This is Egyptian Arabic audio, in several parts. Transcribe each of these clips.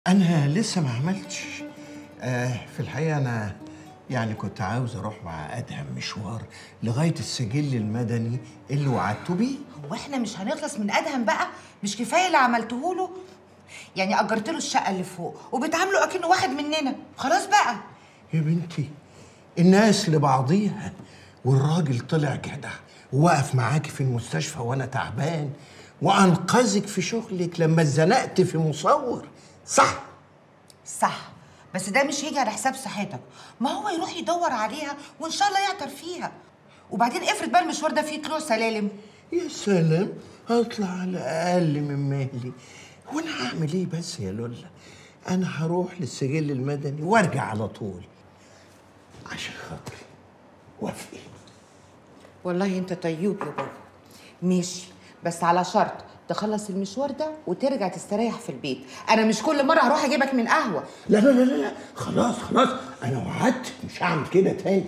أنا لسه ما عملتش آه في الحقيقة أنا يعني كنت عاوز أروح مع أدهم مشوار لغاية السجل المدني اللي وعدته بيه هو احنا مش هنخلص من ادهم بقى مش كفايه اللي عملته له يعني اجرت له الشقه اللي فوق وبتعامله اكنه واحد مننا خلاص بقى يا بنتي الناس لبعضيها والراجل طلع جدع ووقف معاكي في المستشفى وأنا تعبان وأنقذك في شغلك لما اتزنقت في مصور صح صح بس ده مش هيجي على حساب صحتك ما هو يروح يدور عليها وان شاء الله يعطر فيها وبعدين افرض بقى المشوار ده فيه طلوع سلالم يا سلام هطلع على اقل من مهلي وانا هعمل ايه بس يا لولا انا هروح للسجل المدني وارجع على طول عشان خاطري وافقي والله انت طيوب يا بابا ماشي بس على شرط تخلص المشوار ده وترجع تستريح في البيت انا مش كل مره هروح اجيبك من قهوه لا لا لا لا لا خلاص خلاص انا وعدت مش هعمل كده تاني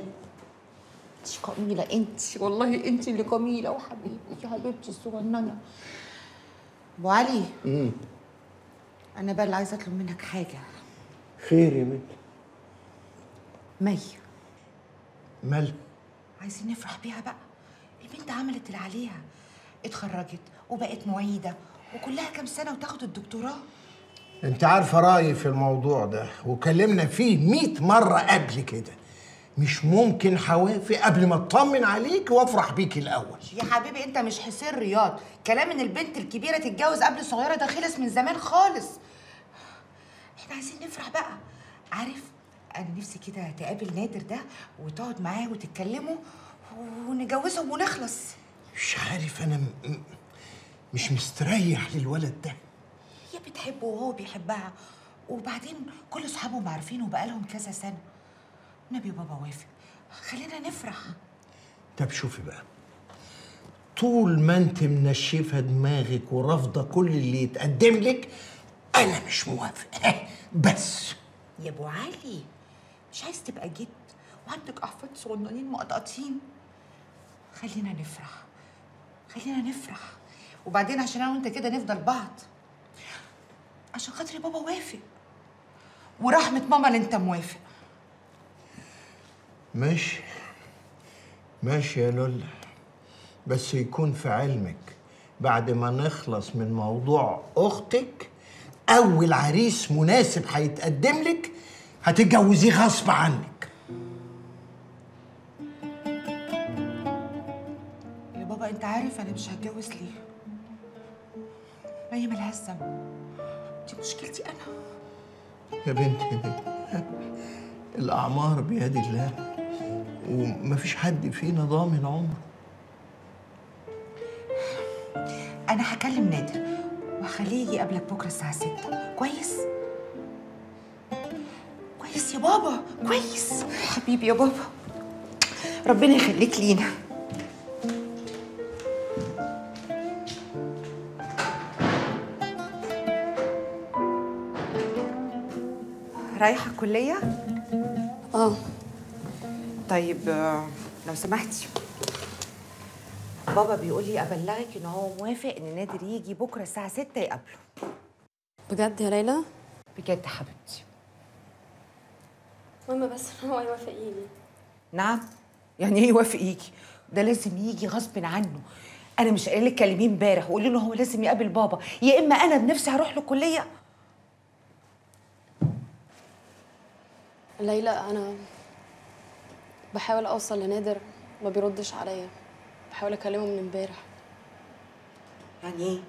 انت جميله انت والله انت اللي جميله وحبيبتي يا حبيبتي الصغننه ابو علي انا بقى اللي عايزه اطلب منك حاجه خير يا بنتي مي مال عايزين نفرح بيها بقى البنت عملت اللي عليها اتخرجت وبقت معيده وكلها كام سنه وتاخد الدكتوراه انت عارفه رايي في الموضوع ده وكلمنا فيه مئة مره قبل كده مش ممكن هوافق قبل ما اطمن عليك وافرح بيك الاول يا حبيبي انت مش حسين رياض كلام ان البنت الكبيره تتجوز قبل الصغيره ده خلص من زمان خالص احنا عايزين نفرح بقى عارف انا نفسي كده تقابل نادر ده وتقعد معاه وتتكلموا ونجوزهم ونخلص مش عارف انا م- م- مش مستريح للولد ده هي بتحبه وهو بيحبها وبعدين كل اصحابهم عارفينه بقالهم كذا سنه نبي بابا وافق خلينا نفرح طب شوفي بقى طول ما انت منشفه دماغك ورافضه كل اللي يتقدم لك انا مش موافق بس يا ابو علي مش عايز تبقى جد وعندك احفاد صغننين مقطقطين خلينا نفرح خلينا نفرح وبعدين عشان انا وانت كده نفضل بعض عشان خاطري بابا وافق ورحمة ماما اللي انت موافق ماشي ماشي يا لولا بس يكون في علمك بعد ما نخلص من موضوع اختك اول عريس مناسب هيتقدم لك هتتجوزيه غصب عنك يا بابا انت عارف انا مش هتجوز ليه ما هي ملهاش ذنب دي مشكلتي انا يا بنتي دي الاعمار بيد الله ومفيش حد فينا ضامن عمره انا هكلم نادر وهخليه يجي يقابلك بكره الساعه 6 كويس كويس يا بابا كويس حبيبي يا بابا ربنا يخليك لينا رايحه الكليه اه طيب آه، لو سمحتي بابا بيقول لي ابلغك ان هو موافق ان نادر يجي بكره الساعه 6 يقابله بجد يا ليلى بجد حبيبتي المهم بس ان هو يوافق يجي نعم يعني ايه يوافق يجي ده لازم يجي غصب عنه انا مش قايله لك كلميه امبارح وقولي له هو لازم يقابل بابا يا اما انا بنفسي هروح له الكليه ليلى انا بحاول اوصل لنادر ما بيردش عليا بحاول اكلمه من امبارح يعني ايه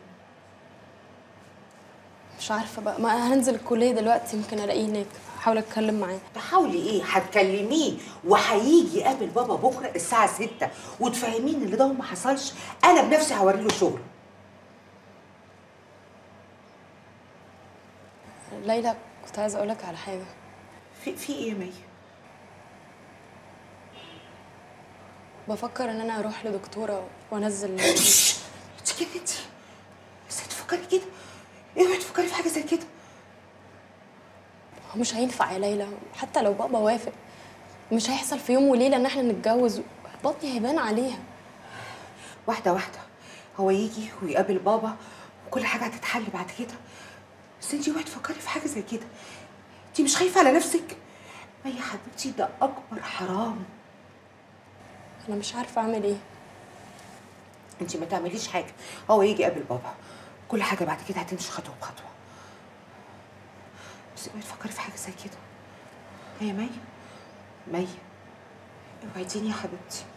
مش عارفه بقى ما هنزل الكليه دلوقتي يمكن الاقيه هناك احاول اتكلم معاه تحاولي ايه هتكلميه وهيجي يقابل بابا بكره الساعه 6 وتفهمين ان ده ما حصلش انا بنفسي هوري له شغل ليلى كنت عايزه اقولك على حاجه في في ايه يا مي بفكر ان انا اروح لدكتوره وانزل انت كده انت ازاي تفكري كده اوعي تفكري في حاجه زي كده هو مش هينفع يا ليلى حتى لو بابا وافق مش هيحصل في يوم وليله ان احنا نتجوز بطني هيبان عليها واحده واحده هو يجي ويقابل بابا وكل حاجه هتتحل بعد كده بس انت اوعي تفكري في حاجه زي كده انت مش خايفه على نفسك ما يا حبيبتي ده اكبر حرام انا مش عارفه اعمل ايه انت ما تعمليش حاجه هو يجي يقابل بابا كل حاجه بعد كده هتمشي خطوه بخطوه بس اوعي تفكري في حاجه زي كده هي مي مي اوعديني يا حبيبتي